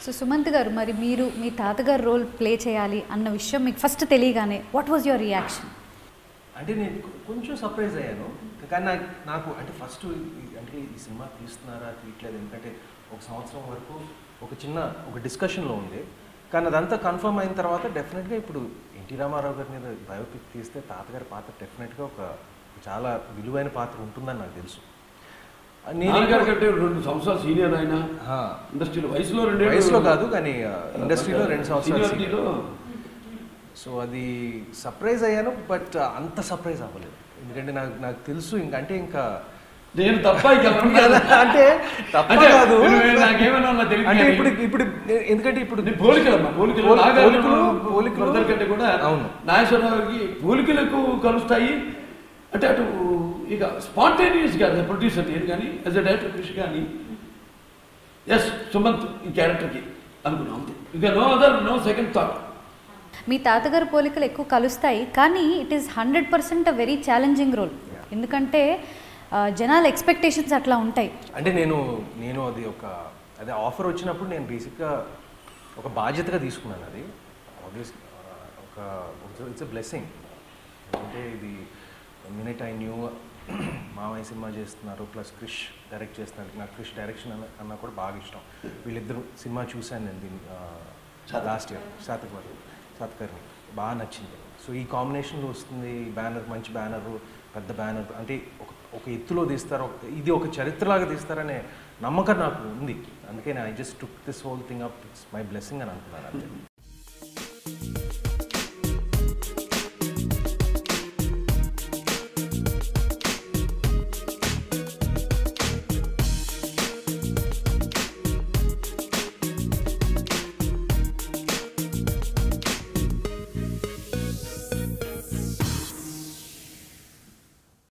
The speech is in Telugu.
సో సుమంత్ గారు మరి మీరు మీ తాతగారు రోల్ ప్లే చేయాలి అన్న విషయం మీకు ఫస్ట్ తెలియగానే వాట్ వాజ్ యువర్ రియాక్షన్ అంటే నేను కొ- కొంచెం సర్ప్రైజ్ అయ్యాను కానీ నాకు నాకు అంటే ఫస్ట్ అంటే ఈ సినిమా తీస్తున్నారా తీయట్లేదు ఎందుకంటే ఒక సంవత్సరం వరకు ఒక చిన్న ఒక డిస్కషన్లో ఉంది కానీ అదంతా కన్ఫర్మ్ అయిన తర్వాత డెఫినెట్గా ఇప్పుడు ఎన్టీ రామారావు గారి మీద బయోపిక్ తీస్తే తాతగారి పాత్ర డెఫినెట్గా ఒక చాలా విలువైన పాత్ర ఉంటుందని నాకు తెలుసు నేను నాన్నగారి కంటే రెండు సంవత్సరాలు సీనియర్ ఆయన ఆ, ఇండస్ట్రీలో వయసులో రెండు వయసులో కాదు కానీ ఆ, ఇండస్ట్రీలో రెండు సంవత్సరాలు senior. సీనియారిటీలో సో అది సర్ప్రైజ్ అయ్యాను బట్ అంత సర్ప్రైజ్ అవ్వలేదు ఎందుకంటే నాకు నాకు తెలుసు ఇంకా అంటే ఇంకా నేను తప్ప ఇక ఎవరు కాదు. అంటే తప్ప అంటే కాదు నేను- నాకేమైనా నాకు తెలియదు అంటే కానీ ఇప్పుడు ఇప్పుడు ఎందుకంటే ఇప్పుడు నీ పోలికలమ్మా పోలికలు పోలి- నాగార్జున పోలికలు- పోలికలు- బ్రదర్ కంటే కూడా అవును. నాగేశ్వరరావుకి పోలికలకు కలుస్తాయి అంటే అటు ఇక స్పాంటేనియస్ కాదు ప్రొడ్యూసర్ నేను కానీ యాజ్ అ డైరెక్టర్ కృషి కానీ ఎస్ సుమంత్ ఈ క్యారెక్టర్కి అనుకున్నాం అంతే ఇక no other no second thought మీ తాతగారి పోలికలు ఎక్కువ కలుస్తాయి కానీ it is hundred percent a very challenging role ఎందుకంటే ఆ, జనాల ఎక్స్పెక్టేషన్స్ అట్లా ఉంటాయి అంటే నేను నేను అది ఒక అదే ఆఫర్ వచ్చినప్పుడు నేను బేసిక్గా ఒక బాధ్యతగా తీసుకున్నాను అది ఆబ్వియస్ ఒక ఇట్స్ ఎ బ్లెస్సింగ్ అంటే ఇది మినిట్ ఐ న్యూ మామయ్య సినిమా చేస్తున్నారు ప్లస్ క్రిష్ డైరెక్ట్ చేస్తున్నారు నాకు క్రిష్ డైరెక్షన్ అన్న అన్నా కూడా బాగా ఇష్టం వీళ్ళిద్దరు సినిమా చూశాను నేను దీన్ని లాస్ట్ ఇయర్ శాతకర్ణి శాతకర్ణి బాగా నచ్చింది సో ఈ కాంబినేషన్లో వస్తుంది ఈ బ్యానర్ మంచి బ్యానర్ పెద్ద బ్యానర్ అంటే ఒక ఒక ఎత్తులో తీస్తారు ఒక- ఇది ఒక చరిత్రలాగా తీస్తారనే నమ్మకం నాకు ఉంది అందుకే I just took this whole thing up it's my blessing అని అనుకున్నాను అంతే